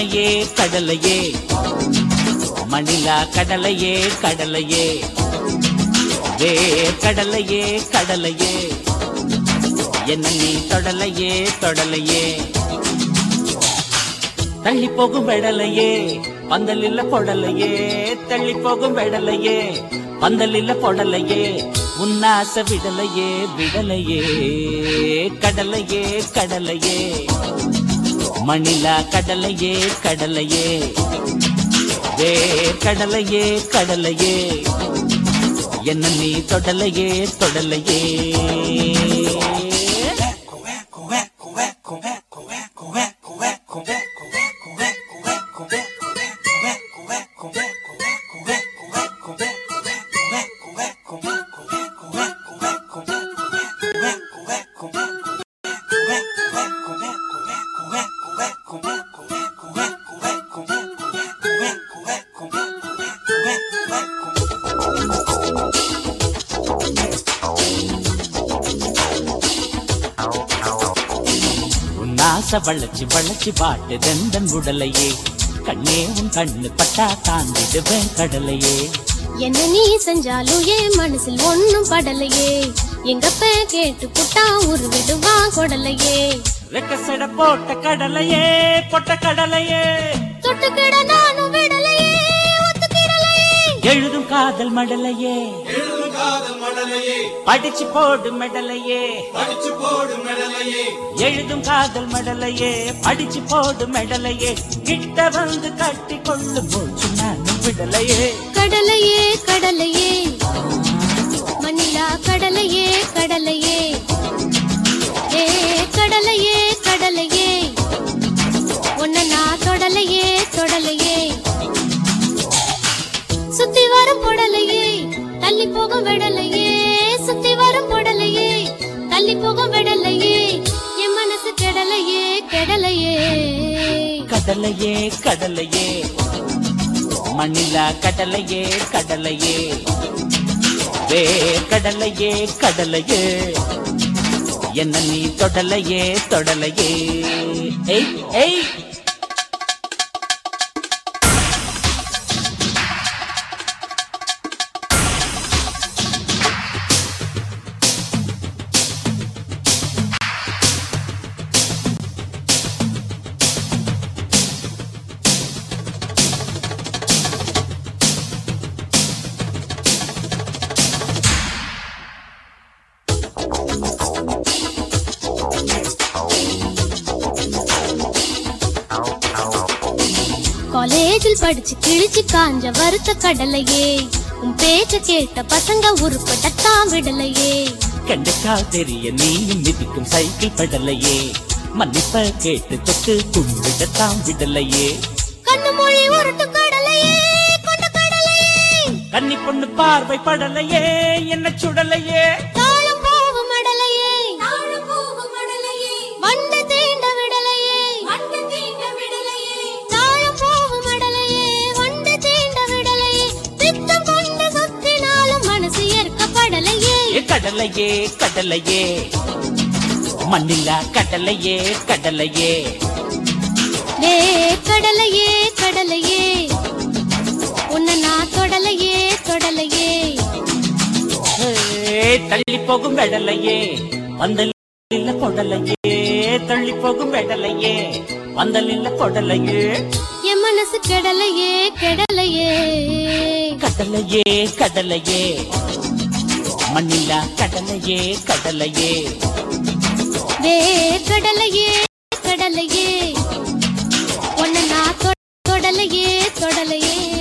கடலையே கடலையே மணிலா கடலையே கடலையே வே கடலையே கடலையே என்ன நீ தொடலையே தொடலையே தள்ளி போகும் வெடலையே பந்தலில்ல பொடலையே தள்ளி போகும் வெடலையே பந்தலில்ல பொடலையே உன்னாச விடலையே விடலையே கடலையே கடலையே மணிலா கடலையே கடலையே வே கடலையே கடலையே என்ன நீ தொடலையே தொடலையே உன் ஆசை வளைச்சு வளைச்சு பாட்டு தந்தன் உடலையே கண்ணே உன் கண்ணு பட்டா தாண்டிடுவேன் கடலையே என்ன நீ செஞ்சாலும் என் மனசில் ஒண்ணும் படலையே எங்கப்ப கேட்டு புட்டா உருவிடுவா கொடலையே ரெக்கசட போட்ட கடலையே பொட்ட கடலையே தொட்டுக்கிட நானும் விடலையே ஒத்துக்கிடலையே எழுதும் காதல் மடலையே எழுதும் காதல் மடலையே படிச்சு போடு மெடலையே படிச்சு போடு மெடலையே எழுதும் காதல் மடலையே படிச்சு போடு மெடலையே கிட்ட வந்து கட்டி கொள்ளு போச்சு நானும் விடலையே கடலையே கடலையே மணிலா கடலையே கடலையே ஏ கடலையே கடலையே உன்னை நான் தொடலையே தொடலையே சுத்தி வரும் பொடலையே தள்ளி போகும் விடலையே சுத்தி வரும் பொடலையே தள்ளி போகும் விடலையே என் மனசு கெடலையே கெடலையே கடலையே கடலையே மண்ணிலா கடலையே கடலையே வே கடலையே கடலையே என்ன நீ தொடலையே தொடலையே ஏய் ஏய் காலேஜில் படிச்சு கிழிச்சு காஞ்ச வறுத்த கடலையே உன் பேச்ச கேட்ட பசங்க உருப்பட்டத்தான் விடலையே கண்டுக்கா தெரிய நீயும் மிதிக்கும் சைக்கிள் படலையே மன்னிப்ப கேட்டு தொட்டு கும்பிடத்தான் விடலையே கண்ணு மொழி உருட்டு கடலையே கொண்ட கடலையே கன்னி பொண்ணு பார்வை படலையே என்ன சுடலையே தாழம் போகும் மடலையே தாழம் போகும் மடலையே வண்டு தீண்ட விடலையே வண்டு தீண்ட விடலையே தாழம் போகும் மடலையே வண்டு தீண்ட விடலையே பித்தம் கொண்டு சுத்தினாலும் மனசு ஏற்கப்படலையே ஏ கடலையே கடலையே மண்ணில்லா கடலையே கடலையே லே கடலையே கடலையே உன்னை நான் தொடலையே தொடலையே ஏ, தள்ளி போகும் வெடலையே வந்தலில்ல பொடலையே தள்ளி போகும் வெடலையே வந்தலில்ல பொடலையே என் மனசு கெடலையே கெடலையே கடலையே கடலையே மண்ணில்லா கடலையே கடலையே வே கடலையே கடலையே உன்னை நான் தொ- தொடலையே தொடலையே